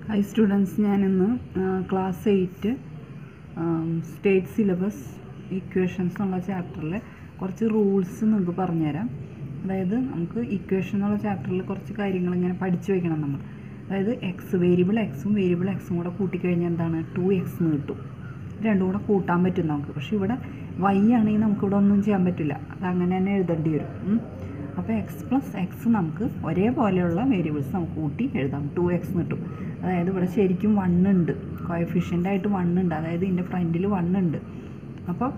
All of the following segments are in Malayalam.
ഹായ് സ്റ്റുഡൻസ് ഞാനിന്ന് class eight state syllabus equations എന്നുള്ള ചാപ്റ്ററിൽ കുറച്ച് റൂൾസ് നിങ്ങൾക്ക് പറഞ്ഞുതരാം അതായത് നമുക്ക് ഇക്വേഷൻ എന്നുള്ള ചാപ്റ്ററിൽ കുറച്ച് കാര്യങ്ങൾ ഇങ്ങനെ പഠിച്ചു വെക്കണം നമ്മൾ അതായത് എക്സ് വേരിയബിൾ എക്സും വേരിയബിൾ എക്സും കൂടെ കൂട്ടിക്കഴിഞ്ഞാൽ എന്താണ് ടു എക്സ് എന്ന് കിട്ടും രണ്ടും കൂടെ കൂട്ടാൻ പറ്റും നമുക്ക് പക്ഷേ ഇവിടെ വൈ ആണെങ്കിൽ നമുക്കിവിടെ ഒന്നും ചെയ്യാൻ പറ്റില്ല അത് അങ്ങനെ തന്നെ എഴുതേണ്ടി വരും ഉം. അപ്പോൾ എക്സ് പ്ലസ് എക്സ് നമുക്ക് ഒരേപോലെയുള്ള വേരിയബിൾസ് നമുക്ക് കൂട്ടി എഴുതാം ടു എക്സ് കിട്ടും അതായത് ഇവിടെ ശരിക്കും വൺ ഉണ്ട് കോയഫിഷ്യൻ്റ് ആയിട്ട് വൺ ഉണ്ട് അതായത് ഇതിൻ്റെ ഫ്രണ്ടിൽ വൺ ഉണ്ട് അപ്പോൾ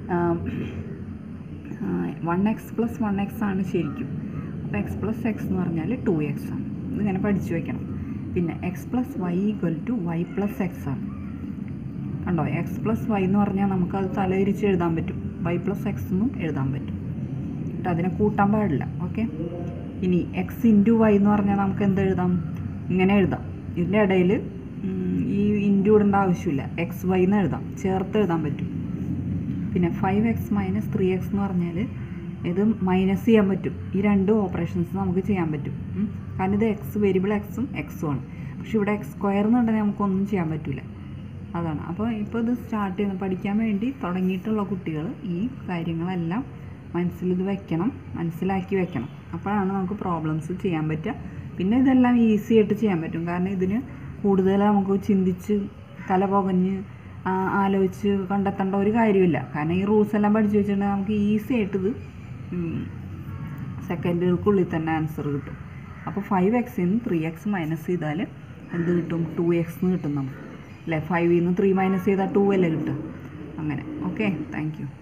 one X plus one X ആണ് ശരിക്കും അപ്പോൾ എക്സ് പ്ലസ് എക്സ് എന്ന് പറഞ്ഞാൽ ടു എക്സ് ആണ് ഇതിങ്ങനെ പഠിച്ചു വെക്കണം പിന്നെ X plus Y equal to Y plus X ആണ് കണ്ടോ എക്സ് പ്ലസ് വൈ എന്ന് പറഞ്ഞാൽ നമുക്കത് തലതിരിച്ച് എഴുതാൻ പറ്റും വൈ പ്ലസ് എക്സ് എന്നും എഴുതാൻ പറ്റും എന്നിട്ട് അതിനെ കൂട്ടാൻ പാടില്ല ഓക്കെ ഇനി എക്സ് ഇൻറ്റു വൈ എന്ന് പറഞ്ഞാൽ നമുക്ക് എന്ത് എഴുതാം ഇങ്ങനെ എഴുതാം ഇതിൻ്റെ ഇടയിൽ ഈ ഇൻറ്റു ഇടേണ്ട ആവശ്യമില്ല എക്സ് വൈ എന്ന് എഴുതാം ചേർത്ത് എഴുതാൻ പറ്റും പിന്നെ five X minus three X എന്ന് പറഞ്ഞാൽ ഇത് മൈനസ് ചെയ്യാൻ പറ്റും ഈ രണ്ട് ഓപ്പറേഷൻസ് നമുക്ക് ചെയ്യാൻ പറ്റും ഉം. കാരണം ഇത് എക്സ് വേരിയബിൾ എക്സും എക്സും ആണ് പക്ഷെ ഇവിടെ എക്സ് സ്ക്വയർ എന്നുണ്ടെങ്കിൽ നമുക്കൊന്നും ചെയ്യാൻ പറ്റില്ല അതാണ് അപ്പോൾ ഇപ്പോൾ ഇത് സ്റ്റാർട്ട് ചെയ്യുന്ന പഠിക്കാൻ വേണ്ടി തുടങ്ങിയിട്ടുള്ള കുട്ടികൾ ഈ കാര്യങ്ങളെല്ലാം മനസ്സിൽ ഇത് വെക്കണം മനസ്സിലാക്കി വെക്കണം അപ്പോഴാണ് നമുക്ക് പ്രോബ്ലംസ് ചെയ്യാൻ പറ്റുക പിന്നെ ഇതെല്ലാം ഈസി ആയിട്ട് ചെയ്യാൻ പറ്റും കാരണം ഇതിന് കൂടുതൽ നമുക്ക് ചിന്തിച്ച് തല പുകഞ്ഞ് ആ, ആലോചിച്ച് കണ്ടെത്തേണ്ട ഒരു കാര്യമില്ല കാരണം ഈ റൂൾസ് എല്ലാം പഠിച്ചു വെച്ചിട്ടുണ്ടെങ്കിൽ നമുക്ക് ഈസി ആയിട്ട് ഇത് സെക്കൻഡുകൾക്കുള്ളിൽ തന്നെ ആൻസർ കിട്ടും അപ്പോൾ ഫൈവ് എക്സിൽ നിന്ന് ത്രീ എക്സ് മൈനസ് ചെയ്താൽ എന്ത് കിട്ടും ടു എക്സ് എന്ന് കിട്ടും നമുക്ക് അല്ലേ ഫൈവിൽ നിന്ന് ത്രീ മൈനസ് ചെയ്താൽ ടു അല്ലേ കിട്ടുക അങ്ങനെ ഓക്കെ താങ്ക് യു